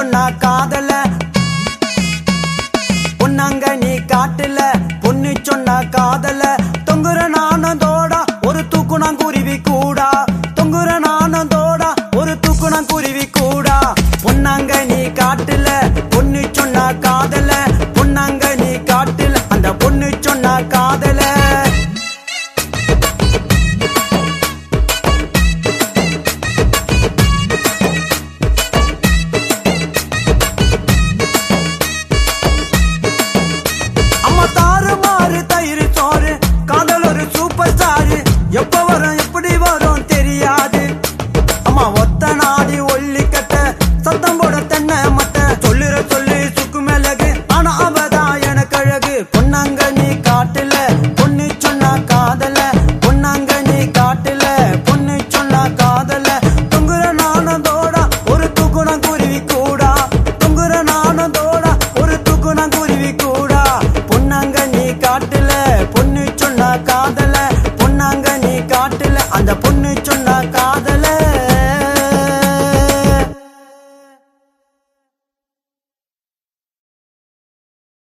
சொன்னா காதல பொன்னாங்க நீ காட்டுல பொண்ணு சொன்னா காதல தொங்குற நானந்தோடா ஒரு தூக்குனாங்குருவி கூடா தொங்குற நானந்தோடா ஒரு தூக்குனாங்குருவி கூடா பொன்னாங்க நீ காட்டுல பொண்ணு சொன்னா காதல பொன்னாங்க நீ காட்டுல அந்த பொண்ணு சொன்னா காதல அம்மா தாறு மாறு தயிர் சோறு காதல் ஒரு சூப்பர் ஸ்டாரு எப்ப வரும் எப்படி வரும் தெரியாது அம்மா ஒத்த நாடி ஒல்லி கட்ட சத்தம் போட தென்னை மட்ட சொல்லுற சொல்லி சுக்கு மிளகு ஆனா அவதான் எனக்கு அழகு பொன்னாங்க நீ காட்டுல பொண்ணு சொன்னா காதல பொன்னாங்க நீ காட்டுல பொண்ணு சொன்னா காதல தொங்குற நானந்தோடா ஒரு தூக்குணம் குருவி கூடா தொங்குற நானந்தோடா ஒரு தூக்குணம் குருவி கூடா பொன்னாங்க நீ காட்டுல பொண்ணு சொன்னா